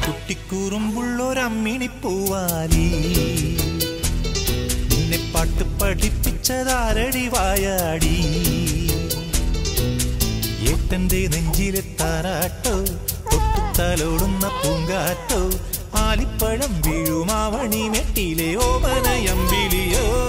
കുട്ടിക്കൂറുമ്പുള്ളൊരമ്മിണിപ്പൂവാലി നിന്നെ പാട്ട് പഠിപ്പിച്ചതാരടി വായാടി ഏട്ടന്റെ നെഞ്ചിലെ താരാട്ടോ തൊട്ടുത്തലോടുന്ന പൂങ്കാറ്റോ ആലിപ്പഴം വീഴുമാവണി മെട്ടിലെ ഓമനയമ്പിളിയോ